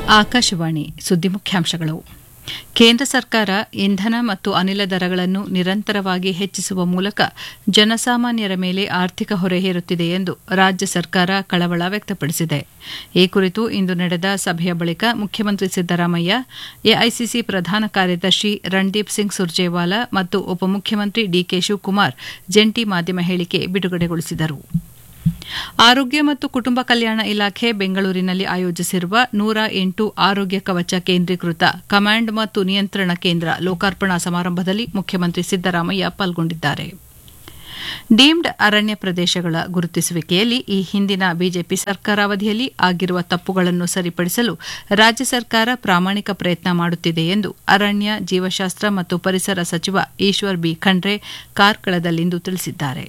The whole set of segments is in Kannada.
ಆಕಾಶವಾಣಿ ಸುದ್ದಿ ಮುಖ್ಯಾಂಶಗಳು ಕೇಂದ್ರ ಸರ್ಕಾರ ಇಂಧನ ಮತ್ತು ಅನಿಲ ದರಗಳನ್ನು ನಿರಂತರವಾಗಿ ಹೆಚ್ಚಿಸುವ ಮೂಲಕ ಜನಸಾಮಾನ್ಯರ ಮೇಲೆ ಆರ್ಥಿಕ ಹೊರೆ ಹೇರುತ್ತಿದೆ ಎಂದು ರಾಜ್ಯ ಸರ್ಕಾರ ಕಳವಳ ವ್ಯಕ್ತಪಡಿಸಿದೆ ಈ ಕುರಿತು ಇಂದು ನಡೆದ ಸಭೆಯ ಬಳಿಕ ಮುಖ್ಯಮಂತ್ರಿ ಸಿದ್ದರಾಮಯ್ಯ ಎಐಸಿಸಿ ಪ್ರಧಾನ ಕಾರ್ಯದರ್ಶಿ ರಣದೀಪ್ ಸಿಂಗ್ ಸುರ್ಜೇವಾಲಾ ಮತ್ತು ಉಪಮುಖ್ಯಮಂತ್ರಿ ಡಿಕೆ ಶಿವಕುಮಾರ್ ಜಂಟಿ ಮಾಧ್ಯಮ ಹೇಳಿಕೆ ಬಿಡುಗಡೆಗೊಳಿಸಿದರು ಆರೋಗ್ಯ ಮತ್ತು ಕುಟುಂಬ ಕಲ್ಯಾಣ ಇಲಾಖೆ ಬೆಂಗಳೂರಿನಲ್ಲಿ ಆಯೋಜಿಸಿರುವ ನೂರ ಎಂಟು ಆರೋಗ್ಯ ಕವಚ ಕೇಂದ್ರೀಕೃತ ಕಮಾಂಡ್ ಮತ್ತು ನಿಯಂತ್ರಣ ಕೇಂದ್ರ ಲೋಕಾರ್ಪಣಾ ಸಮಾರಂಭದಲ್ಲಿ ಮುಖ್ಯಮಂತ್ರಿ ಸಿದ್ದರಾಮಯ್ಯ ಪಾಲ್ಗೊಂಡಿದ್ದಾರೆ ಡೀಮ್ಡ್ ಅರಣ್ಯ ಪ್ರದೇಶಗಳ ಗುರುತಿಸುವಿಕೆಯಲ್ಲಿ ಈ ಹಿಂದಿನ ಬಿಜೆಪಿ ಸರ್ಕಾರಾವಧಿಯಲ್ಲಿ ಆಗಿರುವ ತಪ್ಪುಗಳನ್ನು ಸರಿಪಡಿಸಲು ರಾಜ್ಯ ಸರ್ಕಾರ ಪ್ರಾಮಾಣಿಕ ಪ್ರಯತ್ನ ಮಾಡುತ್ತಿದೆ ಎಂದು ಅರಣ್ಯ ಜೀವಶಾಸ್ತ್ರ ಮತ್ತು ಪರಿಸರ ಸಚಿವ ಈಶ್ವರ್ ಬಿ ಖಂಡ್ರೆ ಕಾರ್ಕಳದಲ್ಲಿಂದು ತಿಳಿಸಿದ್ದಾರೆ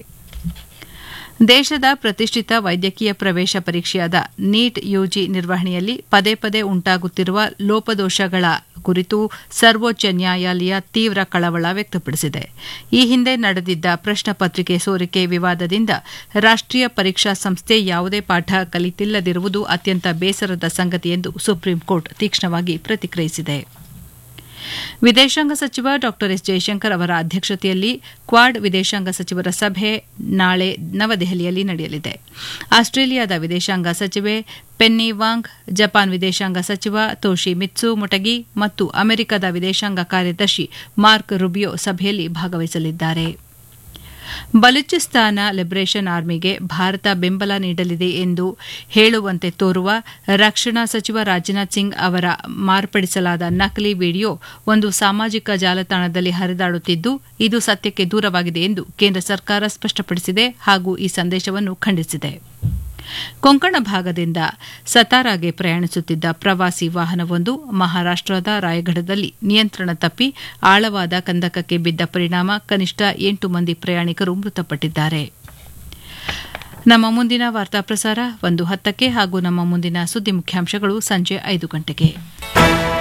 ದೇಶದ ಪ್ರತಿಷ್ಠಿತ ವೈದ್ಯಕೀಯ ಪ್ರವೇಶ ಪರೀಕ್ಷೆಯಾದ ನೀಟ್ ಯುಜಿ ನಿರ್ವಹಣೆಯಲ್ಲಿ ಪದೇ ಪದೇ ಉಂಟಾಗುತ್ತಿರುವ ಲೋಪದೋಷಗಳ ಕುರಿತು ಸರ್ವೋಚ್ಚ ನ್ಯಾಯಾಲಯ ತೀವ್ರ ಕಳವಳ ವ್ಯಕ್ತಪಡಿಸಿದೆ ಈ ಹಿಂದೆ ನಡೆದಿದ್ದ ಪ್ರಶ್ನೆ ಪತ್ರಿಕೆ ಸೋರಿಕೆ ವಿವಾದದಿಂದ ರಾಷ್ಟೀಯ ಪರೀಕ್ಷಾ ಸಂಸ್ಥೆ ಯಾವುದೇ ಪಾಠ ಕಲಿತಿಲ್ಲದಿರುವುದು ಅತ್ಯಂತ ಬೇಸರದ ಸಂಗತಿ ಎಂದು ಸುಪ್ರೀಂಕೋರ್ಟ್ ತೀಕ್ಷ್ಣವಾಗಿ ಪ್ರತಿಕ್ರಿಯಿಸಿದೆ ವಿದೇಶಾಂಗ ಸಚಿವ ಡಾ ಎಸ್ ಜಯಶಂಕರ್ ಅವರ ಅಧ್ಯಕ್ಷತೆಯಲ್ಲಿ ಕ್ವಾಡ್ ವಿದೇಶಾಂಗ ಸಚಿವರ ಸಭೆ ನಾಳೆ ನವದೆಹಲಿಯಲ್ಲಿ ನಡೆಯಲಿದೆ ಆಸ್ಟ್ರೇಲಿಯಾದ ವಿದೇಶಾಂಗ ಸಚಿವೆ ಪೆನ್ನಿ ವಾಂಗ್ ಜಪಾನ್ ವಿದೇಶಾಂಗ ಸಚಿವ ತೋಶಿ ಮಿತ್ಸು ಮುಟಗಿ ಮತ್ತು ಅಮೆರಿಕದ ವಿದೇಶಾಂಗ ಕಾರ್ಯದರ್ಶಿ ಮಾರ್ಕ್ ರುಬಿಯೋ ಸಭೆಯಲ್ಲಿ ಭಾಗವಹಿಸಲಿದ್ದಾರೆ ಬಲೂಚಿಸ್ತಾನ ಲಿಬರೇಷನ್ ಆರ್ಮಿಗೆ ಭಾರತ ಬೆಂಬಲ ನೀಡಲಿದೆ ಎಂದು ಹೇಳುವಂತೆ ತೋರುವ ರಕ್ಷಣಾ ಸಚಿವ ರಾಜನಾಥ್ ಸಿಂಗ್ ಅವರ ಮಾರ್ಪಡಿಸಲಾದ ನಕಲಿ ವಿಡಿಯೋ ಒಂದು ಸಾಮಾಜಿಕ ಜಾಲತಾಣದಲ್ಲಿ ಹರಿದಾಡುತ್ತಿದ್ದು ಇದು ಸತ್ಯಕ್ಕೆ ದೂರವಾಗಿದೆ ಎಂದು ಕೇಂದ್ರ ಸರ್ಕಾರ ಸ್ಪಷ್ಟಪಡಿಸಿದೆ ಹಾಗೂ ಈ ಸಂದೇಶವನ್ನು ಖಂಡಿಸಿದೆ ಕೊಂಕಣ ಭಾಗದಿಂದ ಸತಾರಾಗೆ ಪ್ರಯಾಣಿಸುತ್ತಿದ್ದ ಪ್ರವಾಸಿ ವಾಹನವೊಂದು ಮಹಾರಾಷ್ಟದ ರಾಯಗಢದಲ್ಲಿ ನಿಯಂತ್ರಣ ತಪ್ಪಿ ಆಳವಾದ ಕಂದಕಕ್ಕೆ ಬಿದ್ದ ಪರಿಣಾಮ ಕನಿಷ್ಠ ಎಂಟು ಮಂದಿ ಪ್ರಯಾಣಿಕರು ಮೃತಪಟ್ಟಿದ್ದಾರೆ ನಮ್ಮ ಮುಂದಿನ ವಾರ್ತಾ ಪ್ರಸಾರ ಒಂದು ಹತ್ತಕ್ಕೆ ಹಾಗೂ ನಮ್ಮ ಮುಂದಿನ ಸುದ್ದಿ ಮುಖ್ಯಾಂಶಗಳು ಸಂಜೆ ಐದು ಗಂಟೆಗೆ